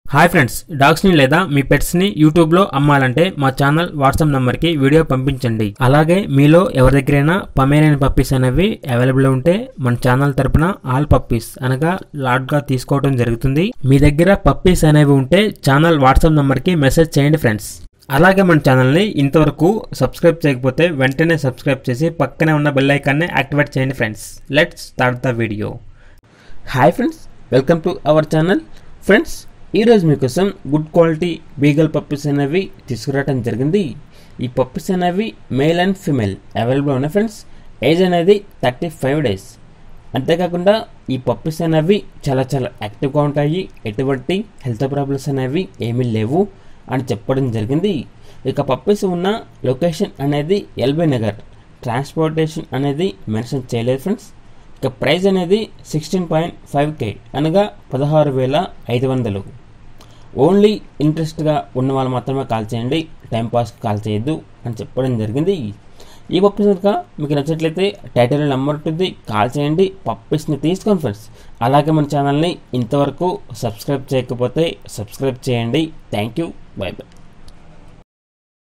hi friends డాగ్స్ని లేదా మీ పెట్స్ని యూట్యూబ్లో అమ్మాలంటే మా ఛానల్ వాట్సాప్ నెంబర్కి వీడియో పంపించండి అలాగే మీలో ఎవరి దగ్గరైనా పమేరియన్ పప్పీస్ అనేవి అవైలబుల్ ఉంటే మన ఛానల్ తరపున ఆల్ పప్పీస్ అనగా లాట్గా తీసుకోవడం జరుగుతుంది మీ దగ్గర పప్పీస్ అనేవి ఉంటే ఛానల్ వాట్సాప్ నెంబర్కి మెసేజ్ చేయండి ఫ్రెండ్స్ అలాగే మన ఛానల్ని ఇంతవరకు సబ్స్క్రైబ్ చేయకపోతే వెంటనే సబ్స్క్రైబ్ చేసి పక్కనే ఉన్న బెల్ ఐకాన్ని యాక్టివేట్ చేయండి friends let's start the video hi friends welcome to our channel friends ఈరోజు మీకోసం గుడ్ క్వాలిటీ బీగల్ పప్పీస్ అనేవి తీసుకురావడం జరిగింది ఈ పప్పీస్ అనేవి మేల్ అండ్ ఫిమేల్ అవైలబుల్ ఉన్నాయి ఫ్రెండ్స్ ఏజ్ అనేది థర్టీ ఫైవ్ డేస్ అంతేకాకుండా ఈ పప్పీస్ అనేవి చాలా చాలా యాక్టివ్గా ఉంటాయి ఎటువంటి హెల్త్ ప్రాబ్లమ్స్ అనేవి ఏమీ లేవు అని చెప్పడం జరిగింది ఇక పప్పీస్ ఉన్న లొకేషన్ అనేది ఎల్బీ నగర్ ట్రాన్స్పోర్టేషన్ అనేది మెన్షన్ చేయలేదు ఫ్రెండ్స్ ఇక ప్రైస్ అనేది సిక్స్టీన్ పాయింట్ ఫైవ్ కే అనగా పదహారు వేల ఐదు వందలు ఓన్లీ ఇంట్రెస్ట్గా ఉన్న వాళ్ళు మాత్రమే కాల్ చేయండి టైంపాస్కి కాల్ చేయొద్దు అని చెప్పడం జరిగింది ఈ పప్పీస్ కనుక మీకు నచ్చినట్లయితే టైటిల్ నెంబర్ ఉంటుంది కాల్ చేయండి పప్పీస్ని తీసుకోండి ఫ్రెండ్స్ అలాగే మన ఛానల్ని ఇంతవరకు సబ్స్క్రైబ్ చేయకపోతే సబ్స్క్రైబ్ చేయండి థ్యాంక్ యూ బై బై